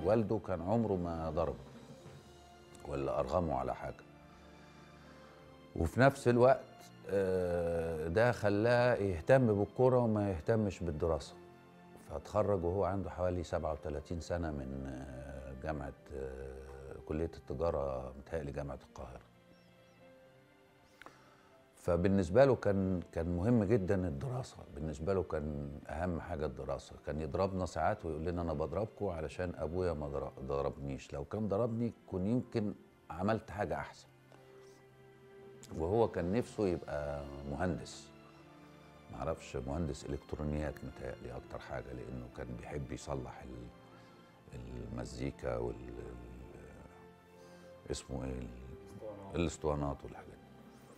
والده كان عمره ما ضربه ولا ارغمه على حاجه وفي نفس الوقت آه، ده خلاه يهتم بالكرة وما يهتمش بالدراسة فاتخرج وهو عنده حوالي 37 سنة من آه، جامعة آه، كلية التجارة متهيألي جامعة القاهرة فبالنسبة له كان كان مهم جدا الدراسة بالنسبة له كان أهم حاجة الدراسة كان يضربنا ساعات ويقول لنا أنا بضربكم علشان أبويا ما ضر- ضربنيش لو كان ضربني كنت يمكن عملت حاجة أحسن وهو كان نفسه يبقى مهندس معرفش مهندس الكترونيات متهيألي اكتر حاجه لانه كان بيحب يصلح ال- المزيكا وال ال- اسمه ايه ال- الاسطوانات والحاجات دي.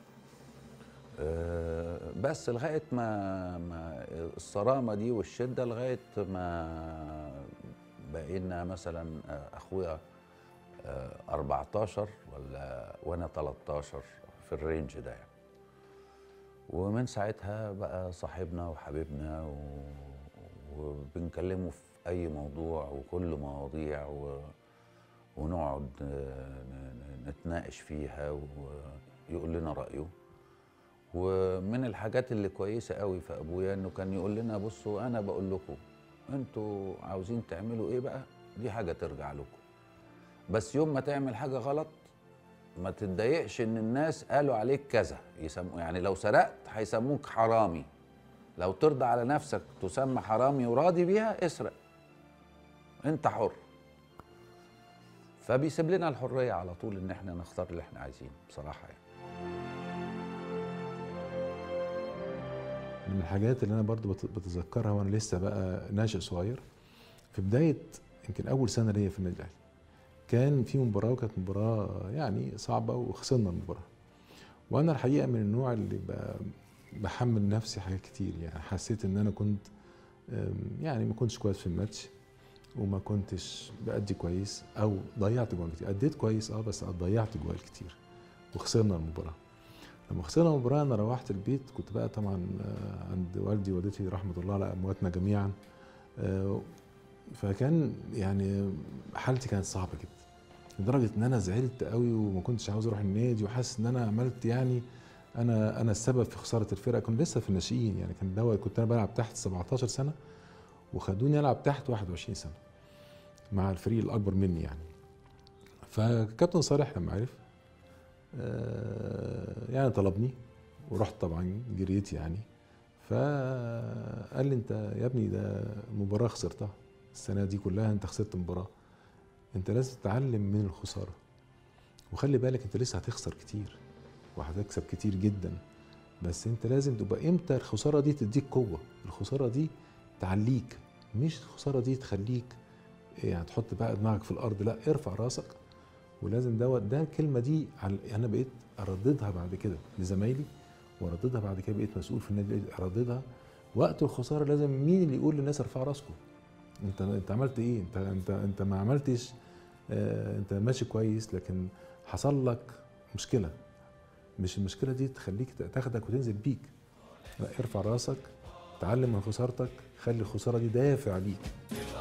آه، بس لغايه ما ما الصرامه دي والشده لغايه ما بقينا مثلا آه، اخويا آه، 14 ولا وانا 13 في الرينج ده يعني ومن ساعتها بقى صاحبنا وحبيبنا و... وبنكلمه في اي موضوع وكل مواضيع و... ونقعد آه، ن- ن- نتناقش فيها ويقول لنا رايه ومن الحاجات اللي كويسه قوي في ابويا انه كان يقول لنا بصوا انا بقول لكم انتوا عاوزين تعملوا ايه بقى دي حاجه ترجع لكم بس يوم ما تعمل حاجه غلط ما تتضايقش ان الناس قالوا عليك كذا يسموا يعني لو سرقت هيسموك حرامي لو ترضى على نفسك تسمى حرامي وراضي بيها اسرق انت حر فبيسيب لنا الحريه على طول ان احنا نختار اللي احنا عايزينه بصراحه يعني من الحاجات اللي انا برضو بت- بتذكرها وانا لسه بقى ناشئ صغير في بدايه يمكن اول سنه ليا في النادي الاهلي كان في مباراه وكانت مباراه يعني صعبه وخسرنا المباراه وانا الحقيقه من النوع اللي ب- بحمل نفسي حاجات كتير يعني حسيت ان انا كنت أم، يعني ما كنتش كويس في الماتش وما كنتش بأدي كويس او ضيعت جوال كتير اديت كويس اه بس ضيعت جوال كتير وخسرنا المباراه لما خسرنا المباراه انا روحت البيت كنت بقى طبعا آه، عند والدي ووالدتي رحمه الله على امواتنا جميعا آه، فكان يعني حالتي كانت صعبه جدا لدرجه ان انا زعلت قوي وما كنتش عاوز اروح النادي وحاسس ان انا عملت يعني انا انا السبب في خساره الفرقه كنت لسه في الناشئين يعني كان دوت كنت انا بلعب تحت 17 سنه وخدوني العب تحت 21 سنه مع الفريق الاكبر مني يعني فكابتن صالح لما عرف آه، يعني طلبني ورحت طبعا جريت يعني فقال لي انت يا ابني ده مباراه خسرتها السنه دي كلها انت خسرت مباراه انت لازم تتعلم من الخساره وخلي بالك انت لسه هتخسر كتير وهتكسب كتير جدا بس انت لازم تبقى امتى الخساره دي تديك قوه الخساره دي تعليك مش الخساره دي تخليك يعني تحط بقى دماغك في الارض لا ارفع راسك ولازم دوت ده الكلمه دي على- انا بقيت ارددها بعد كده لزمايلي وارددها بعد كده بقيت مسؤول في النادي ارددها وقت الخساره لازم مين اللي يقول للناس ارفعوا راسكم انت انت عملت ايه انت انت انت ما عملتش آه انت ماشي كويس لكن حصل لك مشكله مش المشكله دي تخليك تاخدك وتنزل بيك لا ارفع راسك تعلم من خسارتك خلي الخساره دي دافع ليك